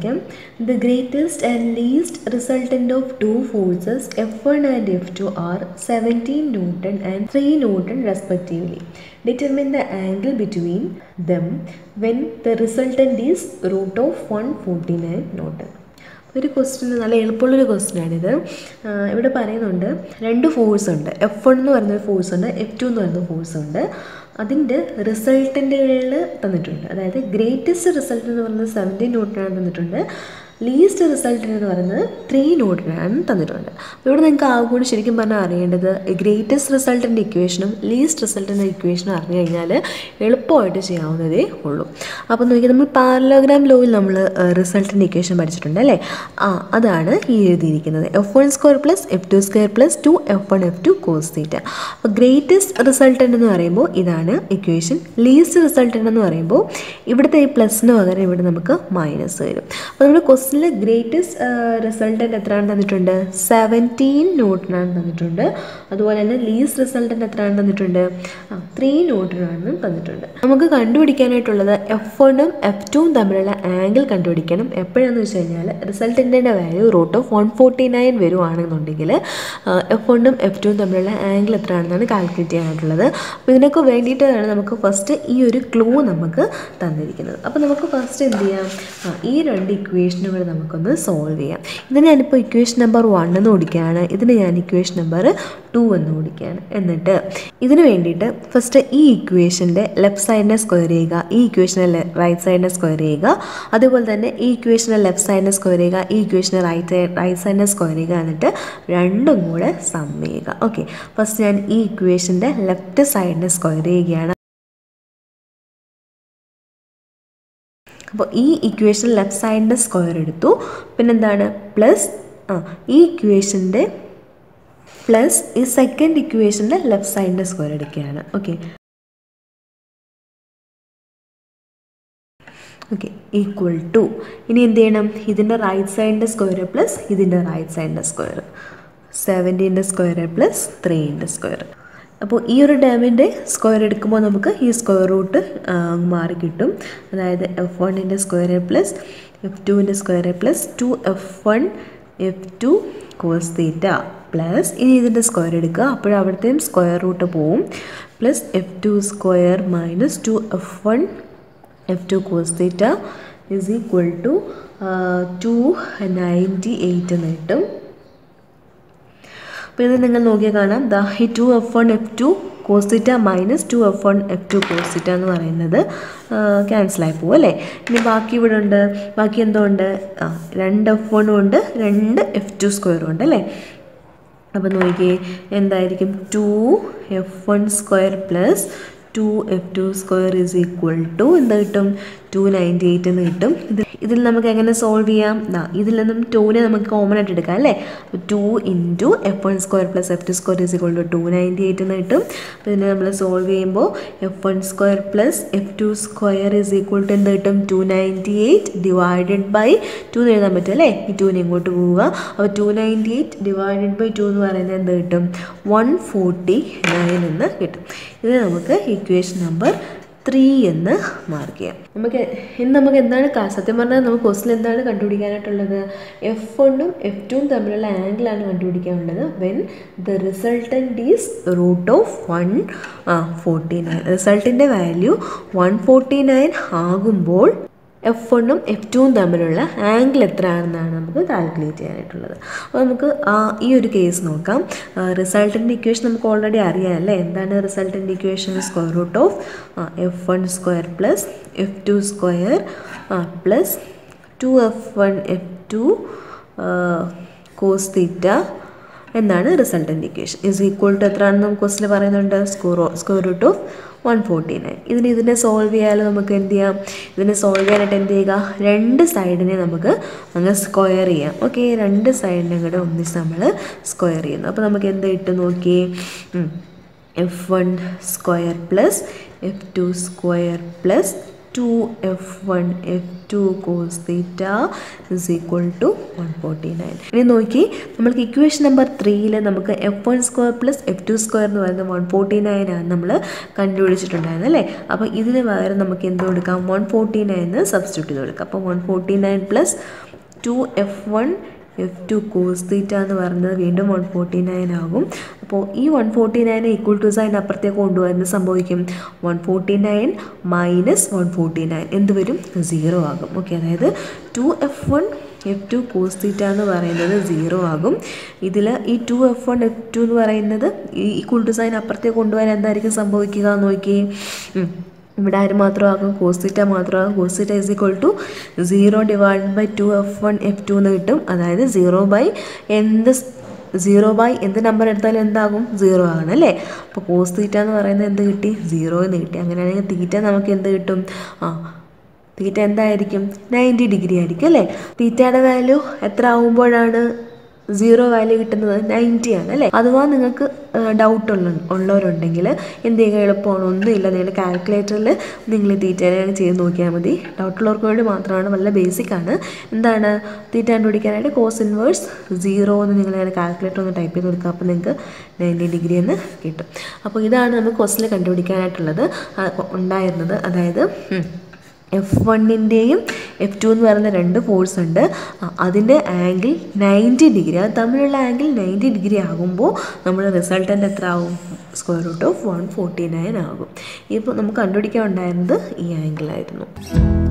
വായിക്കാം the greatest and least resultant of two forces F one and F two are seventeen newton and three newton respectively determine the angle between them when the resultant is root of one forty nine newton ഒരു question നല്ല എളുപ്പമുള്ളൊരു ക്വസ്റ്റ്യനാണിത് ഇവിടെ പറയുന്നുണ്ട് രണ്ട് force ഉണ്ട് F one എന്ന് പറയുന്ന ഒരു ഫോഴ്സ് ഉണ്ട് എഫ് ടു എന്ന് പറയുന്ന ഫോഴ്സ് ഉണ്ട് അതിൻ്റെ റിസൾട്ടൻ്റുകളിൽ തന്നിട്ടുണ്ട് അതായത് ഗ്രേറ്റസ്റ്റ് റിസൾട്ട് എന്ന് പറയുന്നത് സെവൻറ്റീൻ ന്യൂട്ടനാണ് തന്നിട്ടുണ്ട് ലീസ്റ്റ് റിസൾട്ട് എന്ന് പറയുന്നത് ത്രീ ന്യൂട്ടനാണ് തന്നിട്ടുണ്ട് അപ്പോൾ ഇവിടെ നിങ്ങൾക്ക് ആകുമ്പോൾ ശരിക്കും പറഞ്ഞാൽ അറിയേണ്ടത് ഗ്രേറ്റസ്റ്റ് റിസൾട്ടിൻ്റെ ഇക്വേഷനും ലീസ്റ്റ് റിസൾട്ടിൻ്റെ ഇക്വേഷനും അറിഞ്ഞു കഴിഞ്ഞാൽ എളുപ്പമായിട്ട് ചെയ്യാവുന്നതേ ഉള്ളൂ അപ്പോൾ നോക്കി നമ്മൾ പാരലോഗ്രാം ലോയിൽ നമ്മൾ റിസൾട്ടിൻ്റെ ഇക്വേഷൻ പഠിച്ചിട്ടുണ്ട് അല്ലേ ആ അതാണ് ഈ എഴുതിയിരിക്കുന്നത് F one square plus F two square plus two F one F two cos theta അപ്പോൾ ഗ്രേറ്റസ്റ്റ് റിസൾട്ടൻ്റ് എന്ന് പറയുമ്പോൾ ഇതാണ് ഇക്വേഷൻ ലീസ്റ്റ് റിസൾട്ടൻ്റ് എന്ന് പറയുമ്പോൾ ഇവിടുത്തെ ഈ പ്ലസിന് പകരം ഇവിടെ നമുക്ക് മൈനസ് വരും അപ്പോൾ നമ്മൾ ക്വസ്റ്റിനിൽ ഗ്രേറ്റസ്റ്റ് റിസൾട്ടൻ്റ് എത്രയാണ് തന്നിട്ടുണ്ട് സെവൻറ്റീൻ ന്യൂട്ടനാണ് തന്നിട്ടുണ്ട് അതുപോലെ തന്നെ ലീസ്റ്റ് റിസൾട്ടൻ്റ് എത്രയാണ് തന്നിട്ടുണ്ട് ആ ത്രീ ന്യൂട്ടനാണ് തന്നിട്ടുണ്ട് നമുക്ക് കണ്ടുപിടിക്കാനായിട്ടുള്ളത് എഫ് വണ്ണും എഫ് ടുവും തമ്മിലുള്ള ആംഗിൾ കണ്ടുപിടിക്കണം എപ്പോഴാണെന്ന് വെച്ച് കഴിഞ്ഞാൽ റിസൾട്ടൻ്റെ value root of one forty nine വരുവാണെന്നുണ്ടെങ്കിൽ എഫ് വണ്ണും എഫ് ടുവും തമ്മിലുള്ള ആംഗിൾ എത്രയാണെന്നാണ് കാൽക്കുലേറ്റ് ചെയ്യാനായിട്ടുള്ളത് അപ്പോൾ ഇതിനൊക്കെ വേണ്ടിയിട്ടാണ് നമുക്ക് ഫസ്റ്റ് ഈ ഒരു ക്ലൂ നമുക്ക് തന്നിരിക്കുന്നത് അപ്പോൾ നമുക്ക് ഫസ്റ്റ് എന്ത് ചെയ്യാം ആ ഈ രണ്ട് ഇക്വേഷനുകൾ നമുക്കൊന്ന് സോൾവ് ചെയ്യാം ഇത് ഞാനിപ്പോൾ ഇക്വേഷൻ നമ്പർ വൺ എന്ന് കൊടുക്കുകയാണ് ഇതിന് ഞാൻ ഇക്വേഷൻ നമ്പർ ടു എന്ന് കൊടുക്കുകയാണ് എന്നിട്ട് ഇതിന് വേണ്ടിയിട്ട് ഫസ്റ്റ് ഈ ഇക്വേഷൻ്റെ ലെഫ്റ്റ് സൈഡിനെ സ്ക്വയർ ചെയ്യുക ഈ ഇക്വേഷനെ റൈറ്റ് സൈഡിനെ സ്ക്വയർ ചെയ്യുക അതുപോലെ തന്നെ ഈ ഇക്വേഷനെ ലെഫ്റ്റ് സൈഡിനെ സ്ക്വയർ ചെയ്യുക ഈ ഇക്വേഷനെ റൈറ്റ് റൈറ്റ് സൈഡിനെ സ്ക്വയർ ചെയ്യുക എന്നിട്ട് രണ്ടും കൂടെ സം ചെയ്യുക ഓക്കെ ഫസ്റ്റ് ഞാൻ ഈ ഇക്വേഷൻ്റെ ലെഫ്റ്റ് സൈഡിനെ സ്ക്വയർ ചെയ്യുകയാണ് അപ്പോൾ ഈ ഇക്വേഷൻ ലെഫ്റ്റ് സൈഡിൻ്റെ സ്ക്വയർ എടുത്തു പിന്നെന്താണ് പ്ലസ് ആ ഈ ഇക്വേഷൻ്റെ പ്ലസ് ഈ സെക്കൻഡ് ഇക്വേഷൻ്റെ ലെഫ്റ്റ് സൈഡിൻ്റെ സ്ക്വയർ എടുക്കുകയാണ് ഓക്കെ ഓക്കെ ഈക്വൽ ടു ഇനി എന്ത് ചെയ്യണം ഇതിൻ്റെ റൈറ്റ് സൈഡിൻ്റെ സ്ക്വയർ പ്ലസ് ഇതിൻ്റെ റൈറ്റ് സൈഡിൻ്റെ സ്ക്വയർ സെവൻറ്റീൻ്റെ സ്ക്വയർ പ്ലസ് ത്രീൻ്റെ സ്ക്വയർ അപ്പോൾ ഈ ഒരു ഡാമിൻ്റെ സ്ക്വയർ എടുക്കുമ്പോൾ നമുക്ക് ഈ സ്ക്വയർ റൂട്ട് മാറി കിട്ടും അതായത് എഫ് വണ്ണിൻ്റെ സ്ക്വയർ പ്ലസ് എഫ് ടുവിൻ്റെ square plus two F one F two cos theta plus ഇനി ഇതിൻ്റെ സ്ക്വയർ എടുക്കുക അപ്പോഴവിടുത്തെയും സ്ക്വയർ റൂട്ട് പോവും plus F two square minus two F one F two cos theta is equal to two ninety eight എന്ന് കിട്ടും അപ്പോൾ ഇത് നിങ്ങൾ നോക്കിയാൽ കാണാം ദ ഈ two F one F two cos theta minus two F one F two cos theta എന്ന് പറയുന്നത് ക്യാൻസലായി പോകും അല്ലേ ഇനി ബാക്കി ഇവിടെ ഉണ്ട് ബാക്കി എന്തോ ഉണ്ട് ആ രണ്ട് എഫ് വണ്ണും ഉണ്ട് രണ്ട് എഫ് ടു സ്ക്വയറും ഉണ്ട് അല്ലേ അപ്പോൾ നോക്കിയേ എന്തായിരിക്കും two F one square plus two F two square is equal to എന്താ കിട്ടും ടു നയൻറ്റി എയ്റ്റ് എന്ന് കിട്ടും ഇത് ഇതിൽ നമുക്ക് എങ്ങനെ സോൾവ് ചെയ്യാം ദാ ഇതിൽ നിന്നും ടൂനെ നമുക്ക് കോമൺ ആയിട്ട് എടുക്കാം അല്ലേ അപ്പോൾ two into F one square plus F two square is equal to two ninety eight എന്ന് കിട്ടും അപ്പോൾ ഇതിനെ നമ്മൾ സോൾവ് ചെയ്യുമ്പോൾ F one square plus F two square is equal to എന്ത് കിട്ടും two ninety eight divided by two എന്ന് എഴുതാൻ പറ്റും അല്ലേ ഈ ടൂനെ ഇങ്ങോട്ട് പോവുക അപ്പോൾ two ninety eight divided by two എന്ന് പറയുന്നത് എന്ത് കിട്ടും വൺ ഫോർട്ടി നയൻ എന്ന് കിട്ടും ഇത് നമുക്ക് ഇക്വേഷൻ നമ്പർ ത്രീ എന്ന് മാർക്ക് ചെയ്യാം നമുക്ക് ഇന്ന് നമുക്ക് എന്താണ് സത്യം പറഞ്ഞാൽ നമുക്ക് ക്വസ്റ്റിൽ എന്താണ് കണ്ടുപിടിക്കാനായിട്ടുള്ളത് എഫ് വണ്ണും എഫ് ടുവും തമ്മിലുള്ള ആംഗിളാണ് കണ്ടുപിടിക്കാനുള്ളത് when the resultant is root of one forty nine റിസൾട്ടിൻ്റെ വാല്യൂ വൺ ഫോർട്ടി നയൻ ആകുമ്പോൾ എഫ് വണ്ണും എഫ് ടുവും തമ്മിലുള്ള ആംഗിൾ എത്രയാണെന്നാണ് നമുക്ക് കാൽക്കുലേറ്റ് ചെയ്യാനായിട്ടുള്ളത് അപ്പോൾ നമുക്ക് ആ ഈ ഒരു കേസ് നോക്കാം റിസൾട്ടിൻ്റെ ഇക്വേഷൻ നമുക്ക് ഓൾറെഡി അറിയാം അല്ലേ എന്താണ് റിസൾട്ടിൻ്റെ equation square root of F one square plus F two square plus two F one F two cos theta എന്നാണ് resultant equation is equal to എത്രയാണെന്ന് നമുക്ക് ക്വസ്റ്റിൽ പറയുന്നുണ്ട് square square root of one forty nine ഇതിന് ഇതിനെ solve ചെയ്യാൻ നമുക്ക് എന്ത് ചെയ്യാം ഇതിനെ സോൾവ് ചെയ്യാനായിട്ട് എന്ത് ചെയ്യുക രണ്ട് സൈഡിനെ നമുക്ക് അങ്ങ് സ്ക്വയർ ചെയ്യാം ഓക്കെ രണ്ട് സൈഡിനും കൂടെ ഒന്നിച്ച് നമ്മൾ സ്ക്വയർ ചെയ്യുന്നു അപ്പോൾ നമുക്ക് എന്ത് കിട്ടും നോക്കിയേ F one square plus F two square plus two F one F two cos theta is equal to one forty nine ഇനി നോക്കി നമ്മൾക്ക് ഇക്വേഷൻ നമ്പർ ത്രീയിൽ നമുക്ക് F one square plus F two square എന്ന് പറയുന്നത് വൺ ഫോർട്ടി നയൻ ആണ് നമ്മൾ കണ്ടുപിടിച്ചിട്ടുണ്ടായിരുന്നത് അല്ലേ അപ്പോൾ ഇതിന് പകരം നമുക്ക് എന്ത് കൊടുക്കാം വൺ ഫോർട്ടി നയൻ സബ്സ്റ്റിറ്റ്യൂട്ട് ചെയ്ത് കൊടുക്കാം അപ്പോൾ one forty nine plus two F one F two cos theta എന്ന് പറയുന്നത് വീണ്ടും വൺ ഫോർട്ടി നയൻ ആകും അപ്പോൾ ഈ one forty nine equal to sign അപ്പുറത്തേക്ക് കൊണ്ടുപോകാൻ സംഭവിക്കും one forty nine minus one forty nine എന്ത് വരും സീറോ ആകും ഓക്കെ അതായത് two F one F two cos theta എന്ന് പറയുന്നത് സീറോ ആകും ഇതിൽ ഈ two F one F two എന്ന് പറയുന്നത് ഈ ഈക്വൽ ടു സൈൻ അപ്പുറത്തേക്ക് കൊണ്ടുപോകാൻ എന്തായിരിക്കും സംഭവിക്കുക എന്ന് നോക്കി ഇവിടെ ആര് മാത്രമാകും കോസിറ്റ മാത്രമാകും cos theta is equal to zero divide by two F one F two എന്ന് കിട്ടും അതായത് സീറോ ബൈ എന്ത് സീറോ ബൈ എന്ത് നമ്പർ എടുത്താലും എന്താകും സീറോ ആകണം അല്ലേ അപ്പോൾ കോസ് തീറ്റ എന്ന് പറയുന്നത് എന്ത് കിട്ടി സീറോ എന്ന് കിട്ടി അങ്ങനെയാണെങ്കിൽ തീറ്റ നമുക്ക് എന്ത് കിട്ടും ആ തീറ്റ എന്തായിരിക്കും നയൻറ്റി ഡിഗ്രി ആയിരിക്കും അല്ലേ തീറ്റയുടെ വാല്യൂ എത്ര ആകുമ്പോഴാണ് സീറോ വാല്യൂ കിട്ടുന്നത് നയൻറ്റി ആണ് അല്ലേ അഥവാ നിങ്ങൾക്ക് ഡൗട്ട് ഉള്ള ഉള്ളവരുണ്ടെങ്കിൽ എന്ത് ചെയ്യുക എളുപ്പമാണ് ഒന്നുമില്ല നിങ്ങളുടെ കാൽക്കുലേറ്ററിൽ നിങ്ങൾ ഈ തീറ്റേനെ ചെയ്ത് നോക്കിയാൽ മതി ഡൗട്ടുള്ളവർക്ക് വേണ്ടി മാത്രമാണ് വളരെ ബേസിക് ആണ് എന്താണ് തീറ്റ കണ്ടുപിടിക്കാനായിട്ട് കോസ് ഇൻവേഴ്സ് സീറോ എന്ന് നിങ്ങൾ നിങ്ങളുടെ കാൽക്കുലേറ്റർ ഒന്ന് ടൈപ്പ് ചെയ്ത് കൊടുക്കുക അപ്പോൾ നിങ്ങൾക്ക് നയൻറ്റി ഡിഗ്രി എന്ന് കിട്ടും അപ്പോൾ ഇതാണ് നമുക്ക് ക്വസ്റ്റിൽ കണ്ടുപിടിക്കാനായിട്ടുള്ളത് ഉണ്ടായിരുന്നത് അതായത് എഫ് വണ്ണിൻ്റെയും എഫ് ടു എന്ന് പറയുന്ന രണ്ട് ഫോഴ്സ് ഉണ്ട് അതിൻ്റെ ആംഗിൾ നയൻറ്റി ഡിഗ്രി അത് തമ്മിലുള്ള ആംഗിൾ നയൻറ്റി ഡിഗ്രി ആകുമ്പോൾ നമ്മുടെ റിസൾട്ടൻ്റ് എത്ര ആവും square root of one forty nine ആകും ഇപ്പോൾ നമുക്ക് കണ്ടുപിടിക്കാൻ ഉണ്ടായിരുന്നത് ഈ ആംഗിളായിരുന്നു